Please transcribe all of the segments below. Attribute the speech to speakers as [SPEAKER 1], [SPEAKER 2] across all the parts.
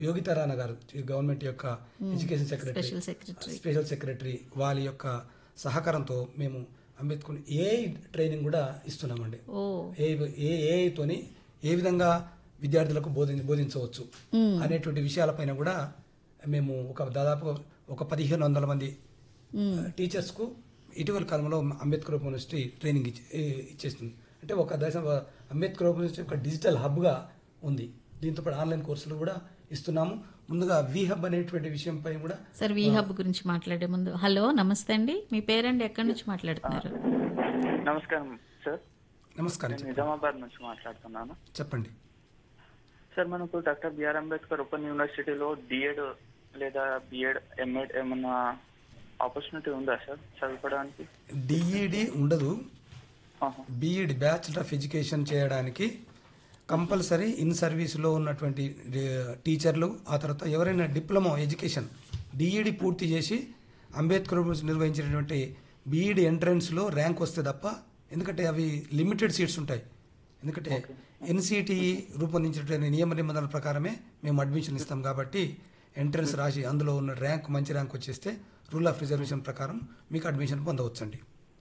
[SPEAKER 1] యోగితా రాణా గారు గవర్నమెంట్ యొక్క education secretary
[SPEAKER 2] special secretary
[SPEAKER 1] special secretary వాళ్ళ యొక్క సహకారంతో మేము అంబేద్కర్ ఏఐ ట్రైనింగ్ కూడా ఇస్తున్నామండి
[SPEAKER 2] ఓ
[SPEAKER 1] ఏ ఏ ఏఐతోని ఏ విధంగా విద్యార్థులకు బోధి బోధించవచ్చు అనేటువంటి విషయాలపైన కూడా మేము ఒక దాదాపు ఒక పదిహేను వందల మంది టీచర్స్కు ఇటీవల కాలంలో అంబేద్కర్ ఓపెన్ యూనివర్సిటీ ట్రైనింగ్ ఇచ్చి- ఏ- ఇచ్చేస్తుంది అంటే ఒక దేశ అంబేద్కర్ ఓపెన్ యూనివర్సిటీ ఒక డిజిటల్ హబ్గా ఉంది దీంతో పాటు ఆన్లైన్ కోర్సులు కూడా ఇస్తున్నాము ముందుగా వి హబ్ అనేటువంటి విషయంపై కూడా
[SPEAKER 2] సార్ వీ హబ్ గురించి మాట్లాడే ముందు హలో నమస్తే అండి మీ పేరండి ఎక్కడి నుంచి మాట్లాడుతున్నారు
[SPEAKER 3] నమస్కారం సార్
[SPEAKER 1] నమస్కారం
[SPEAKER 3] నేను నిజామాబాద్ నుంచి మాట్లాడుతున్నాను
[SPEAKER 1] చెప్పండి
[SPEAKER 3] సార్ మనకు డాక్టర్ బిఆర్ అంబేద్కర్ ఓపెన్ యూనివర్సిటీలో డిఎడ్ లేదా బిఎడ్ ఎంఎడ్ ఏమన్నా ఆపర్చునిటీ ఉందా సార్ చదువుకోవడానికి
[SPEAKER 1] డిఈడి ఉండదు
[SPEAKER 3] ఆహా.
[SPEAKER 1] బీఈడి బ్యాచిలర్ ఆఫ్ ఎడ్యుకేషన్ చేయడానికి కంపల్సరీ ఇన్ సర్వీస్లో ఉన్నటువంటి డి- టీచర్లు ఆ తర్వాత ఎవరైనా డిప్లొమా ఎడ్యుకేషన్ డిఈడి పూర్తి చేసి అంబేద్కర్ యూనివర్సిటీ నిర్వహించినటువంటి బీఈడి ఎంట్రన్స్లో ర్యాంక్ వస్తే తప్ప ఎందుకంటే అవి లిమిటెడ్ సీట్స్ ఉంటాయి ఎందుకంటే ఎన్సిటిఈ రూపొందించినటువంటి నియమ నిబంధనల ప్రకారమే మేము అడ్మిషన్ ఇస్తాం కాబట్టి ఎంట్రన్స్ రాసి అందులో ఉన్న ర్యాంక్ మంచి ర్యాంక్ వచ్చేస్తే రూల్ ఆఫ్ రిజర్వేషన్ ప్రకారం మీకు అడ్మిషన్ పొందవచ్చండి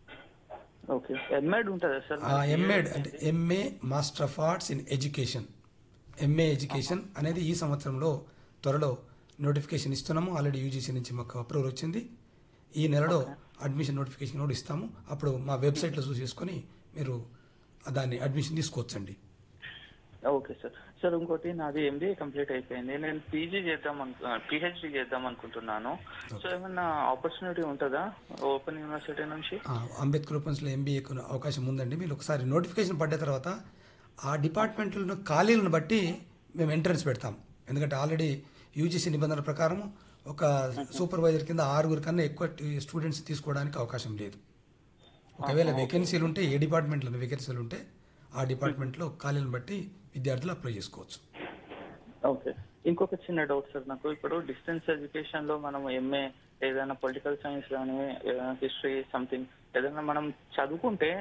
[SPEAKER 3] ఓకే ఎంఎడ్ ఉంటుందా సార్
[SPEAKER 1] ఎంఏడ్ అంటే MA master of arts in education MA education అనేది ఈ సంవత్సరంలో త్వరలో నోటిఫికేషన్ ఇస్తున్నాము ఆల్రెడీ యూజీసీ నుంచి మాకు అప్రూవల్ వచ్చింది ఈ నెలలో అడ్మిషన్ నోటిఫికేషన్ కూడా ఇస్తాము అప్పుడు మా వెబ్సైట్లో చూసేసుకొని మీరు దాన్ని అడ్మిషన్ తీసుకోవచ్చండి
[SPEAKER 3] ఓకే సార్ సార్ ఇంకోటి నాది ఎంబీఏ కంప్లీట్ అయిపోయింది నేను పీజీ చేద్దాం అను పిహెచ్డి చేద్దాం అనుకుంటున్నాను సో ఏమన్నా ఆపర్చునిటీ ఉంటుందా ఓపెన్ యూనివర్సిటీ నుంచి
[SPEAKER 1] ఆ, అంబేద్కర్ ఓపెన్స్లో ఎంబీఏకు అవకాశం ఉందండి మీరు ఒకసారి నోటిఫికేషన్ పడ్డ తర్వాత ఆ డిపార్ట్మెంట్లో ఖాళీలను బట్టి మేము ఎంట్రన్స్ పెడతాం ఎందుకంటే ఆల్రెడీ యూజీసీ నిబంధనల ప్రకారం ఒక సూపర్వైజర్ కింద ఆరుగురు కన్నా ఎక్కువ స్టూడెంట్స్ తీసుకోవడానికి అవకాశం లేదు ఒకవేళ వేకెన్సీలు ఉంటే ఏ డిపార్ట్మెంట్లో వేకెన్సీలు ఉంటే ఆ డిపార్ట్మెంట్లో ఖాళీలను బట్టి విద్యార్థులు అప్లై చేసుకోవచ్చు
[SPEAKER 3] ఓకే ఇంకొక చిన్న డౌట్ సార్ నాకు ఇప్పుడు డిస్టెన్స్ ఎడ్యుకేషన్ లో మనం ఎంఏ ఏదైనా పొలిటికల్ సైన్స్ కానీ హిస్టరీ సంథింగ్ ఏదైనా మనం చదువుకుంటే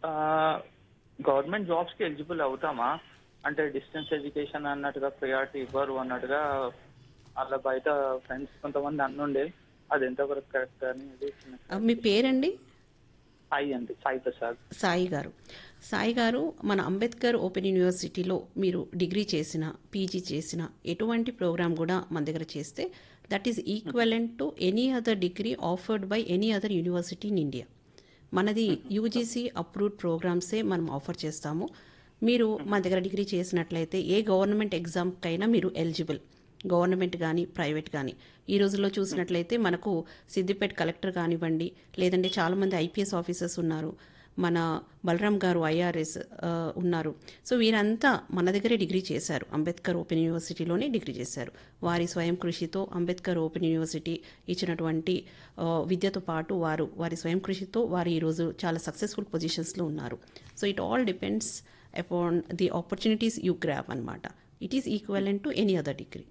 [SPEAKER 3] గవర్నమెంట్ జాబ్స్ కి ఎలిజిబుల్ అవుతామా అంటే డిస్టెన్స్ ఎడ్యుకేషన్ అన్నట్టుగా ప్రయారిటీ ఇవ్వరు అన్నట్టుగా అలా బయట ఫ్రెండ్స్ కొంతమంది అన్నుండే అది ఎంతవరకు కరెక్ట్ అని ఇది చిన్న
[SPEAKER 4] ఆ, మీ పేరండి
[SPEAKER 3] సాయి అండి సాయి ప్రసాద్
[SPEAKER 4] సాయి గారు సాయి గారు మన అంబేద్కర్ ఓపెన్ యూనివర్సిటీలో మీరు డిగ్రీ చేసిన పీజీ చేసిన ఎటువంటి ప్రోగ్రామ్ కూడా మన దగ్గర చేస్తే that is equivalent to any other degree offered by any other university in India మనది యూజీసీ అప్రూవ్డ్ ప్రోగ్రామ్సే మనం ఆఫర్ చేస్తాము మీరు మన దగ్గర డిగ్రీ చేసినట్లయితే ఏ గవర్నమెంట్ ఎగ్జామ్కైనా మీరు ఎలిజిబుల్ గవర్నమెంట్ కానీ ప్రైవేట్ కానీ ఈ రోజుల్లో చూసినట్లయితే మనకు సిద్దిపేట కలెక్టర్ కానివ్వండి లేదంటే చాలామంది ఐపీఎస్ ఆఫీసర్స్ ఉన్నారు మన బలరాం గారు ఐఆర్ఎస్ ఉన్నారు సో వీరంతా మన దగ్గరే డిగ్రీ చేశారు అంబేద్కర్ ఓపెన్ యూనివర్సిటీలోనే డిగ్రీ చేశారు వారి స్వయం కృషితో అంబేద్కర్ ఓపెన్ యూనివర్సిటీ ఇచ్చినటువంటి ఆ, విద్యతో పాటు వారు వారి స్వయం కృషితో వారు ఈరోజు చాలా సక్సెస్ఫుల్ పొజిషన్స్లో ఉన్నారు so it all depends upon the opportunities you grab అనమాట it is equivalent to any other degree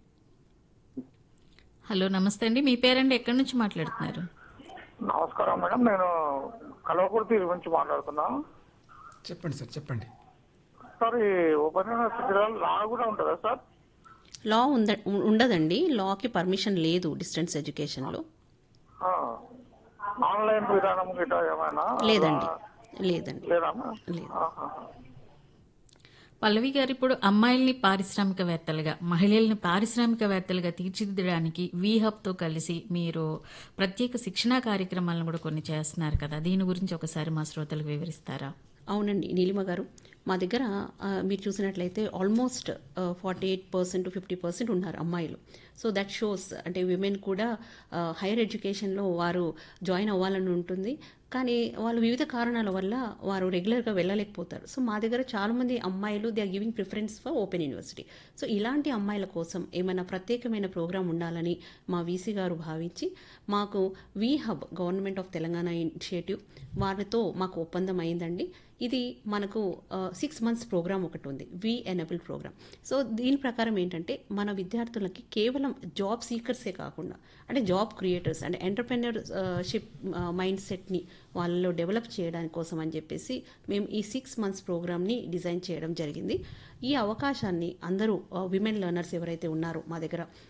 [SPEAKER 2] hello నమస్తే అండి మీ పేరండి ఎక్కడి నుంచి మాట్లాడుతున్నారు
[SPEAKER 5] నమస్కారం మేడం నేను కలవకుర్తి నుంచి మాట్లాడుతున్నా
[SPEAKER 1] చెప్పండి సార్ చెప్పండి
[SPEAKER 5] సార్ ఈ ఓపెన్ యూనివర్సిటీలో లా కూడా ఉంటుందా సార్
[SPEAKER 4] లా ఉంద ఉండదండి లాకి పర్మిషన్ లేదు డిస్టెన్స్ ఎడ్యుకేషన్లో
[SPEAKER 5] ఆ. ఆన్లైన్ విధానం గిట్ట ఏమైనా
[SPEAKER 4] లేదండి లేదండి
[SPEAKER 5] లేదా
[SPEAKER 4] లేదు
[SPEAKER 5] ఆహా.
[SPEAKER 2] పల్లవి గారు ఇప్పుడు అమ్మాయిల్ని పారిశ్రామికవేత్తలుగా మహిళల్ని పారిశ్రామికవేత్తలుగా తీర్చిదిద్దడానికి వీహబ్తో కలిసి మీరు ప్రత్యేక శిక్షణా కార్యక్రమాలను కూడా కొన్ని చేస్తున్నారు కదా దీని గురించి ఒకసారి మా శ్రోతలకు వివరిస్తారా
[SPEAKER 4] అవునండి నీలిమ గారు మా దగ్గర ఆ, మీరు చూసినట్లయితే almost forty eight percent fifty percent ఉన్నారు అమ్మాయిలు సో దట్ షోస్ అంటే విమెన్ కూడా హైయర్ ఎడ్యుకేషన్లో వారు జాయిన్ అవ్వాలని ఉంటుంది కానీ వాళ్ళు వివిధ కారణాల వల్ల వారు రెగ్యులర్గా వెళ్ళలేకపోతారు సో మా దగ్గర చాలామంది అమ్మాయిలు they are giving preference for open university so ఇలాంటి అమ్మాయిల కోసం ఏమైనా ప్రత్యేకమైన ప్రోగ్రాం ఉండాలని మా వీసీ గారు భావించి మాకు we hub government of Telangana initiative వారితో మాకు ఒప్పందం అయిందండి ఇది మనకు సిక్స్ మంత్స్ ప్రోగ్రామ్ ఒకటి ఉంది వి ఎనబుల్ ప్రోగ్రామ్ సో దీని ప్రకారం ఏంటంటే మన విద్యార్థులకి కేవలం జాబ్ సీకర్సే కాకుండా అంటే జాబ్ క్రియేటర్స్ అంటే ఎంటర్ప్రెన్యూర్షిప్ మైండ్ సెట్ని వాళ్ళలో డెవలప్ చేయడానికి కోసం అని చెప్పేసి మేము ఈ సిక్స్ మంత్స్ ప్రోగ్రామ్ని డిజైన్ చేయడం జరిగింది ఈ అవకాశాన్ని అందరూ విమెన్ లెర్నర్స్ ఎవరైతే ఉన్నారో మా దగ్గర